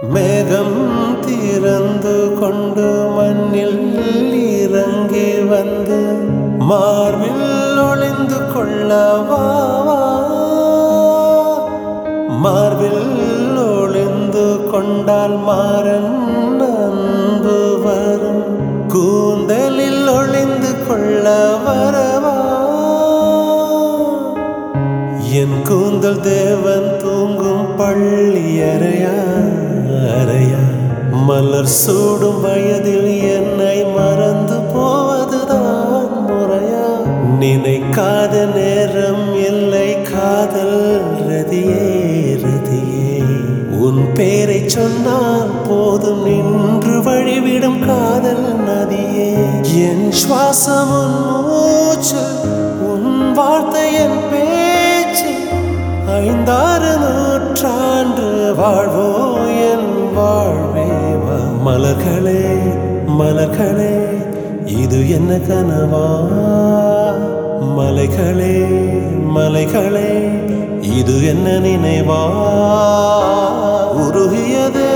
மேகம் திறந்து கொண்டு மண்ணில் இறங்கி வந்து மார்பில் ஒளிந்து கொள்ளவா மார்பில் ஒளிந்து கொண்டால் மாறன் அன்பு வரும் கூந்தலில் ஒளிந்து கொள்ள வரவா என் கூந்தல் தேவன் தூங்கும் பள்ளி அறையா அறையா மலர் சூடும் வயதில் என்னை மறந்து போவதுதான் முறையா நினைக்காத நேரம் இல்லை காதல் ரதியே ரதியே உன் பேரை சொன்னால் போதும் நின்று வழிவிடும் காதல் நதியே என் சுவாசம் உன் மூச்சு உன் வார்த்தை என் பேச்சு ஐந்தாறு நூற்றாண்டு வாழ்வோ என் வாழ்வே வா. மலர்களே மலர்களே இது என்ன கனவா மலைகளே மலைகளே இது என்ன நினைவா உருகியதே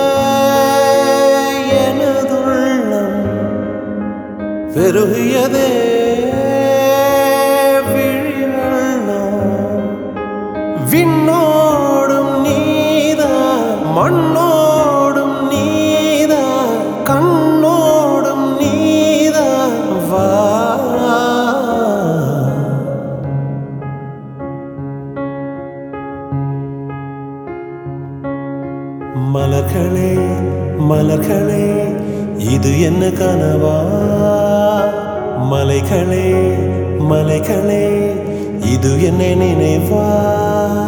எனதுள்ளம் பெருகியதே விழிவெள்ளம் விண்ணோடும் நீதான் மண்ணோடும் நீதான் கண்ணோடும் நீதான் வா மலர்களே மலர்களே இது என்ன கனவா மலைகளே மலைகளே இது என்ன நினைவா